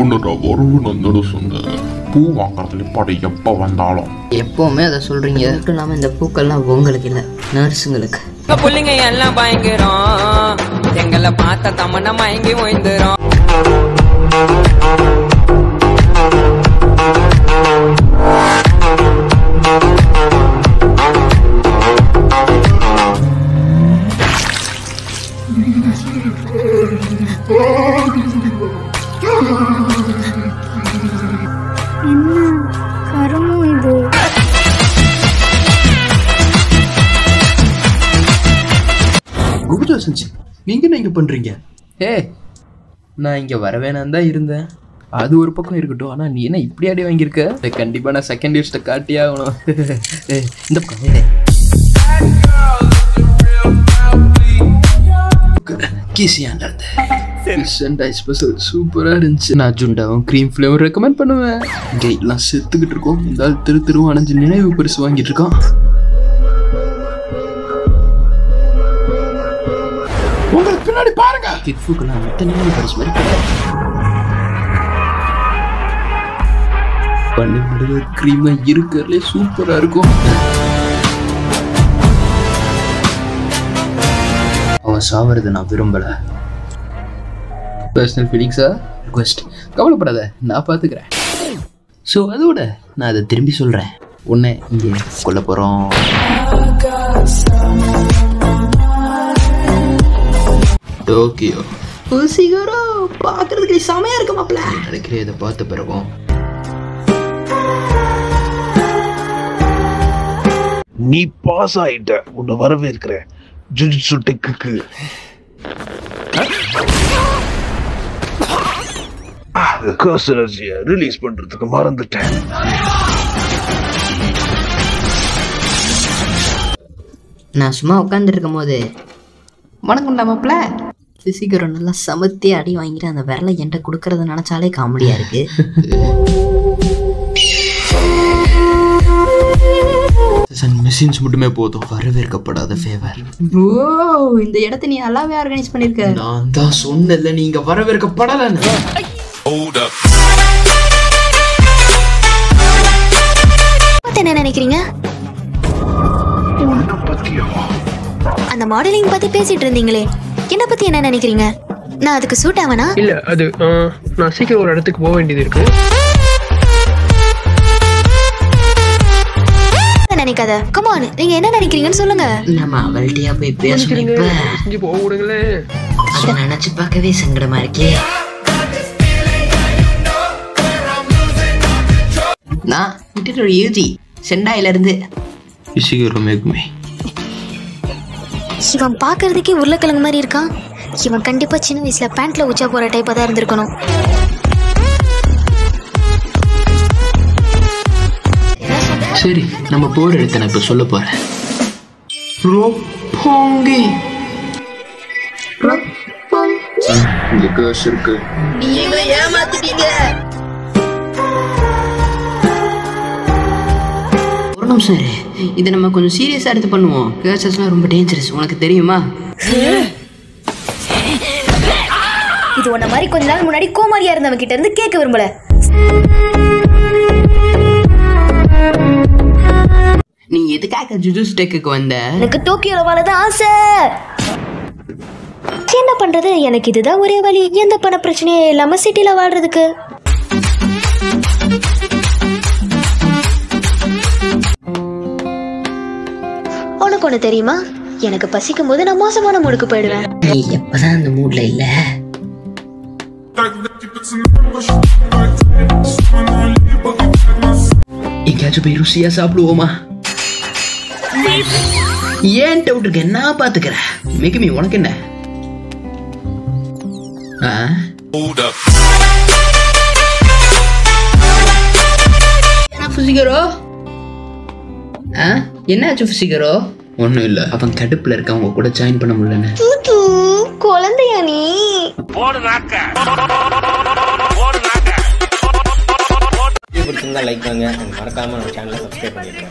ஒன்றுடா வரவு நந்தோட சொன்னேன் பூ வாங்குறதுல படம் எப்போ வந்தாலும் எப்போவுமே அதை சொல்கிறீங்க மட்டும் இல்லாமல் இந்த பூக்கள்லாம் உங்களுக்கு இல்லை நர்ஸுங்களுக்கு எங்க புள்ளைங்க எல்லாம் பயங்கரம் எங்களை பார்த்த தமன்னா மயங்கி ஓய்ந்துரும் என்ன கருமும் இது குபுஜா செஞ்சு நீங்க என்ன இங்க பண்றீங்க ஏ நான் இங்க வர வேணாம் தான் இருந்தேன் அது ஒரு பக்கம் இருக்கட்டும் ஆனா நீ என்ன இப்படி அடி வாங்கியிருக்க ஏய், கண்டிப்பா நான் செகண்ட் இயர்ஸ்ட காட்டியே ஆகணும் ஏய், இந்த பக்கம் ஏய். கீசியாண்டா ஃபிஷ் அண்ட் ஐஸ் ஸ்பெஷல் சூப்பராக இருந்துச்சு நான் ஜுண்டாவும் க்ரீம் ஃப்ளேவர் ரெக்கமெண்ட் பண்ணுவேன் இங்கே எல்லாம் செத்துக்கிட்டு இருக்கோம் இந்த ஆள் திரு திருவும் அணைஞ்சு நினைவு பரிசு வாங்கிட்டு இருக்கான் உங்களுக்கு பின்னாடி பாருங்க கிட்ஃபுக்கெல்லாம் மற்ற நினைவு பரிசு மாதிரி கிடையாது பண்ணி விடுறது க்ரீமாக இருக்கிறதுலே சூப்பராக இருக்கும் அவன் சாவறதை நான் விரும்பலை பர்சனல் ஃபீலிங்ஸா ரிக்வெஸ்ட் கவலைப்படாத நான் பார்த்துக்கிறேன் ஸோ அதோட நான் அதை திரும்பி சொல்கிறேன் உன்னை இங்கே கொல்ல போகிறோம் டோக்கியோ சீக்கிரோ பார்க்கறதுக்கு செமையா இருக்கு மாப்ள நினைக்கிறேன் இதை பார்த்த பிறகும் நீ பாஸ் ஆயிட்ட உன்னை வரவேற்கிறேன் ஜுஜுட்சு டெக்குக்கு கர்ஸ் எனர்ஜியை ரிலீஸ் பண்றதுக்கு மறந்துட்டேன் நான் சும்மா உட்காந்துட்டு இருக்கும் போது வணக்கம்டா மாப்பிள சீக்கிரம் நல்லா சமத்தி அடி வாங்கிட்டு அந்த விரலை என்கிட்ட கொடுக்கறத நினைச்சாலே காமெடியா இருக்கு மிஷின்ஸ் மட்டுமே போதும் வரவேற்கப்படாத ஃபேவர் ஓ இந்த இடத்த நீ நல்லாவே ஆர்கனைஸ் பண்ணிருக்க நான் தான் சொன்னல நீங்க வரவேற்கப்படலன்னு பத்தி என்ன நினைக்கிறீங்க அந்த மாடலிங் பத்தி பேசிட்டு இருந்தீங்களே என்ன பத்தி என்ன நினைக்கிறீங்க நான் அதுக்கு சூட் ஆவனா இல்ல அது ஆ, நான் சீக்கிரம் ஒரு இடத்துக்கு போக வேண்டியது இருக்கு நினைக்காத கமான் நீங்க என்ன நினைக்கிறீங்கன்னு சொல்லுங்க நம்ம அவள்கிட்டயா போய் பேசணும் இப்ப செஞ்சு போக விடுங்களேன் அதை நினைச்சு பார்க்கவே சங்கடமா இருக்கே நான் இன்டர் யூஜி செண்டாயில இருந்து இசிகரோ மேகுமே இவன் பாக்குறதுக்கே உருளைக்கிழங்கு மாதிரி இருக்கான் இவன் கண்டிப்பா சின்ன வயசுல பேண்ட்ல உச்சா போற டைப்பா தான் இருந்திருக்கணும் சரி நம்ம போற இடத்த நான் இப்ப சொல்ல போறேன் ரொப்போங்கி இங்க கேர்ஸ் இருக்கு ஒரு நிமிஷம் இரு இதை நம்ம கொஞ்சம் சீரியஸாக எடுத்து பண்ணுவோம் கேர்சஸ்லாம் ரொம்ப டேஞ்சரஸ் உனக்கு தெரியுமா இது உன்ன மாதிரி கொஞ்ச நாள் முன்னாடி கோமாரியா இருந்தவங்க கிட்ட இருந்து கேட்க விரும்பல நீ எதுக்காக ஜுஜுஸ் டெக்குக்கு வந்த எனக்கு டோக்கியோல வாழதான் ஆசை என்ன பண்றது எனக்கு இதுதான் ஒரே வழி எந்த பண பிரச்சனையும் இல்லாம சிட்டில வாழ்றதுக்கு உனக்கு ஒண்ணு தெரியுமா எனக்கு பசிக்கும் போது நான் மோசமான மூடுக்கு போயிடுவேன் நீ எப்பதான் அந்த மூட்ல இல்ல எங்கேயாச்சும் போய் ருசியா சாப்பிடுவோமா ஏன் டவுட் இருக்கு நான் பாத்துக்கிறேன் மிகுமி உனக்கு என்ன ஆ? என்ன புசிக்கிறோ ஆ என்னாச்சு புசிக்கிறோ ஒன்றும் இல்லை அவன் கடுப்புல இருக்க அவங்க கூட ஜாயின் பண்ண முடியலன்னு குழந்தையா நீ பிடிச்சிருந்தா லைக் பண்ணுங்க மறக்காம நம்ம சேனலை சப்ஸ்கிரைப் பண்ணிடுங்க